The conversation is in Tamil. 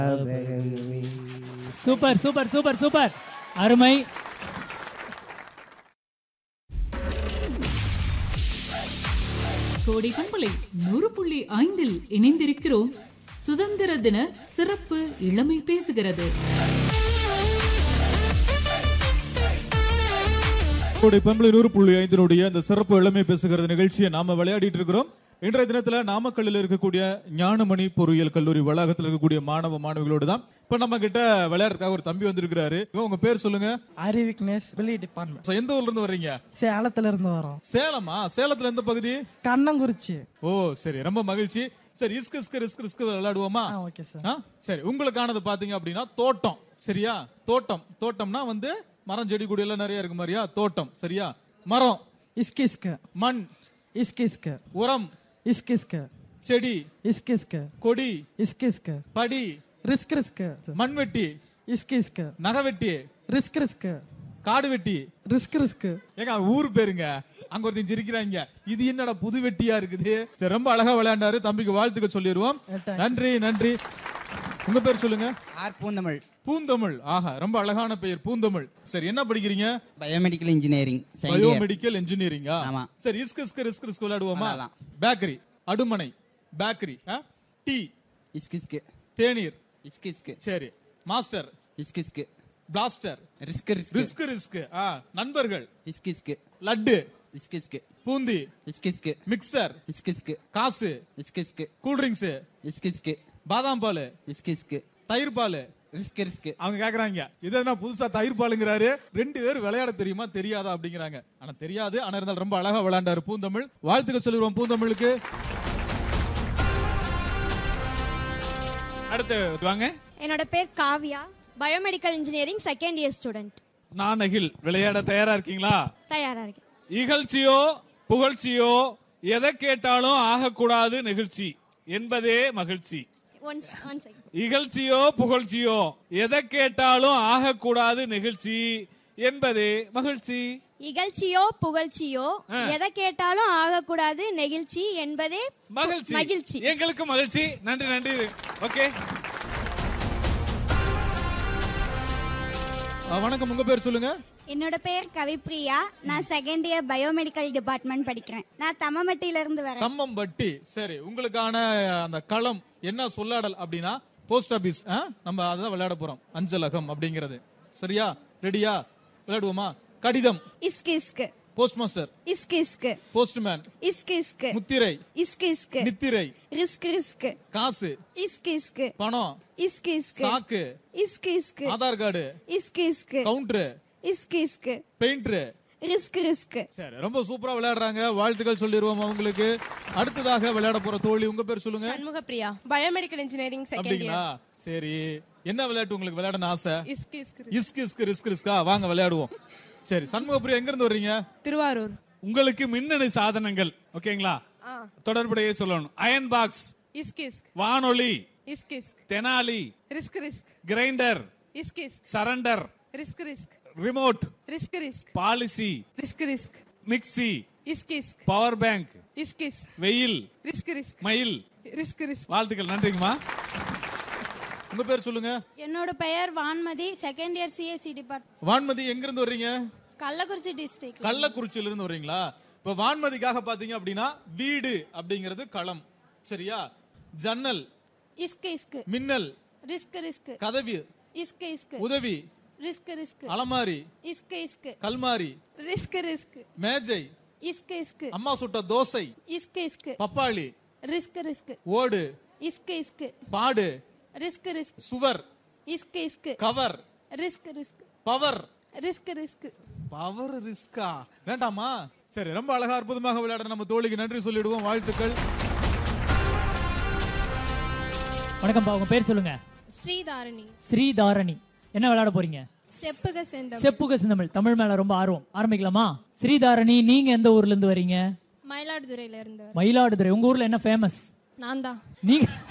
சூப்பர் சூப்பர் சூப்பர் சூப்பர் அருமை கோடை பண்பலை நூறு புள்ளி ஐந்தில் இணைந்திருக்கிறோம் சுதந்திர தின சிறப்பு இளமை பேசுகிறது கோடை பண்பலை நூறு புள்ளி ஐந்தினுடைய இந்த சிறப்பு இளமை பேசுகிறது நிகழ்ச்சியை நாம விளையாடிட்டு இருக்கிறோம் இன்றைய தினத்துல நாமக்கல்லில் இருக்கக்கூடிய ஞானமணி பொறியியல் கல்லூரி வளாகத்தில் இருக்கக்கூடிய மாணவ மாணவிகளோடு தான் இப்ப நம்ம கிட்ட விளையாடுறதுக்காக ஒரு தம்பி வந்திருக்கிறாரு இவங்க உங்க பேர் சொல்லுங்க ஆரி விக்னேஷ் வெளி டிபார்ட்மெண்ட் So, எந்த ஊர்ல இருந்து வர்றீங்க சேலத்துல இருந்து வரோம் சேலமா சேலத்துல எந்த பகுதி கண்ணங்குறிச்சி ஓ சரி ரொம்ப மகிழ்ச்சி சரி இஸ்கு இஸ்கு ரிஸ்க் ரிஸ்க் விளையாடுவோமா ஆ ஓகே சார் ஆ? சரி உங்களுக்கானது பாத்தீங்க அப்படின்னா தோட்டம் சரியா தோட்டம் தோட்டம்னா வந்து மரம் செடி கொடி எல்லாம் நிறைய இருக்கு மாதிரியா தோட்டம் சரியா மரம் இஸ்கு இஸ்கு மண் இஸ்கு இஸ்கு உரம் இஸ்கு இஸ்கு செடி இஸ்கு இஸ்கு கொடி இஸ்கு இஸ்கு படி ரிஸ்க் ரிஸ்க் மண்வெட்டி இஸ்கு இஸ்கு நகவெட்டி ரிஸ்க் ரிஸ்க் காடு வெட்டி ரிஸ்க் ரிஸ்க் ஏங்க அது ஊர் பேருங்க அங்க ஒருத்தன் சிரிக்கிறாங்க இது என்னடா புது வெட்டியா இருக்குது சரி ரொம்ப அழகா விளையாண்டாரு தம்பிக்கு வாழ்த்துக்கள் சொல்லிடுவோம் நன்றி நன்றி உங்க பேர் சொல்லுங்க ஆர் பூந்தமிழ் பூந்தமிழ் ஆஹா ரொம்ப அழகான பெயர் பூந்தமிழ் சரி என்ன படிக்கிறீங்க biomedical engineering second year biomedical இன்ஜினியரிங்கா ஆமா. சரி இஸ்க் இஸ்க் ரிஸ்க் ரிஸ்க் விளையாடுவோமா விளையாடலாம். பேக்கரி அடுமனை பேக்கரி டீ இஸ்கு இஸ்கு தேநீர் இஸ்கு இஸ்கு சரி மாஸ்டர் இஸ்கு இஸ்கு plaster risk risk risk risk நண்பர்கள் இஸ்கு இஸ்கு லட்டு இஸ்கு இஸ்கு பூந்தி இஸ்கு இஸ்கு மிக்சர் இஸ்கு இஸ்கு காசு இஸ்கு இஸ்கு கூல் ட்ரிங்க்ஸ் இஸ்கு இஸ்கு பாதாம் பால் இஸ்கு இஸ்கு தயிர் பால் ரிஸ்க் ரிஸ்க் அவங்க கேக்குறாங்க இது என்ன புதுசா தயிர் பாலுங்கிறாரு ரெண்டு பேரும் விளையாட தெரியுமா தெரியாதா அப்படிங்கிறாங்க ஆனா தெரியாது ஆனா இருந்தாலும் ரொம்ப அழகா விளையாண்டாரு பூந்தமிழ் வாழ்த்துக்கள் சொல்லிடுவோம் பூந்தமிழுக்கு அடுத்து வாங்க என்னோட பேர் Kavya biomedical engineering second year student நான் அகில் விளையாட தயாரா இருக்கீங்களா தயாரா இருக்கேன் இகழ்ச்சியோ புகழ்ச்சியோ எதை கேட்டாலும் ஆகக்கூடாது நிகழ்ச்சி என்பதே மகிழ்ச்சி ஒன்ஸ் ஒன் செகண்ட் இகழ்ச்சியோ புகழ்ச்சியோ எதை கேட்டாலும் ஆகக்கூடாது நிகழ்ச்சி என்பதே மகிழ்ச்சி இகழ்ச்சியோ புகழ்ச்சியோ எதை கேட்டாலும் ஆகக்கூடாது நெகிழ்ச்சி என்பதே மகிழ்ச்சி மகிழ்ச்சி எங்களுக்கு மகிழ்ச்சி நன்றி நன்றி ஓகே வணக்கம் உங்க பேர் சொல்லுங்க என்னோட பேர் கவிப்ரியா நான் செகண்ட் இயர் பயோமெடிக்கல் டிபார்ட்மெண்ட் படிக்கிறேன் நான் தம்மமட்டில இருந்து வரேன் தம்மம் பட்டி சரி உங்களுக்கான அந்த களம் என்ன சொல்லாடல் அப்படின்னா போஸ்ட் ஆபீஸ் நம்ம அதான் விளையாட போறோம் அஞ்சலகம் அப்படிங்கிறது சரியா ரெடியா விளையாடுவோமா கடிதம் இஸ்கு இஸ்கு போஸ்ட் மாஸ்டர் இஸ்கு இஸ்கு போஸ்ட்மேன் இஸ்கு இஸ்கு முத்திரை இஸ்கு இஸ்கு நித்திரை ரிஸ்க் ரிஸ்க் காசு இஸ்கு இஸ்கு பணம் இஸ்கு இஸ்கு சாக்கு இஸ்கு இஸ்கு ஆதார் கார்டு இஸ்கு இஸ்கு கவுண்டரு இஸ்கு இஸ்கு பெயிண்டரு ரிஸ்க் ரிஸ்க் சரி ரொம்ப சூப்பரா விளையாடுறாங்க வாழ்த்துக்கள் சொல்லிடுவோம் அவங்களுக்கு அடுத்ததாக விளையாட போற தோழி உங்க பேர் சொல்லுங்க சண்முகப்பிரியா பயோமெடிக்கல் இன்ஜினியரிங் செகண்ட் அப்படிங்களா சரி என்ன விளையாட்டு உங்களுக்கு விளையாடணும் ஆசை இஸ்கு இஸ்கு இஸ்க் இஸ்க் ரிஸ்க் ரிஸ்கா வாங்க விளையாடுவோம் சரி சண்முகப்பிரியா எங்க இருந்து வர்றீங்க திருவாரூர் உங்களுக்கு மின்னணு சாதனங்கள் ஓகேங்களா தொடர்புடைய சொல்லணும் அயன் பாக்ஸ் இஸ்கு இஸ்க் வானொலி இஸ்கு இஸ்க் தெனாலி ரிஸ்க் ரிஸ்க் கிரைண்டர் இஸ்கு இஸ்க் surrender risk risk remote risk risk policy risk risk mixie இஸ்கு இஸ்க் பவர் பேங்க் இஸ்கு இஸ்க் வெயில் ரிஸ்க் ரிஸ்க் மயில் ரிஸ்க் ரிஸ்க் வாழ்த்துக்கள் நன்றிங்கம்மா உங்க பேர் சொல்லுங்க என்னோட பெயர் Vanmathi second year CSE department Vanmathi எங்க இருந்து வர்றீங்க கள்ளக்குறிச்சி டிஸ்ட்ரிக்ட் கள்ளக்குறிச்சியில இருந்து வர்றீங்களா இப்ப வான்மதிக்காக பாத்தீங்க அப்படின்னா வீடு அப்படிங்கிறது களம் சரியா ஜன்னல் இஸ்கு இஸ்கு மின்னல் ரிஸ்க் ரிஸ்க் கதவி இஸ்கு இஸ்கு உதவி ரிஸ்க் ரிஸ்க் அலமாரி இஸ்கு இஸ்கு கல்மாரி ரிஸ்க் ரிஸ்க் மேஜை இஸ்கு இஸ்கு அம்மா சுட்ட தோசை இஸ்கு இஸ்கு பப்பாளி ரிஸ்க் ரிஸ்க் ஓடு இஸ்கு இஸ்கு பாடு ரிஸ்க் ரிஸ்க் சுவர் இஸ்கு இஸ்கு cover risk risk power risk risk power ரிஸ்கா வேண்டாமா சரி ரொம்ப அழகா அற்புதமாக விளையாட நம்ம தோழிக்கு நன்றி சொல்லிடுவோம் வாழ்த்துக்கள் வணக்கம்ப்பா உங்க பேர் சொல்லுங்க ஸ்ரீதாரணி ஸ்ரீதாரணி என்ன விளையாட போறீங்க செப்புக செந்தம் செப்புக சிந்தமிழ் தமிழ் மேல ரொம்ப ஆர்வம் ஆரம்பிக்கலாமா ஸ்ரீதாரணி நீங்க எந்த ஊர்ல இருந்து வரீங்க மயிலாடுதுறையில இருந்து மயிலாடுதுறை உங்க ஊர்ல என்ன ஃபேமஸ் நான் தான் நீங்க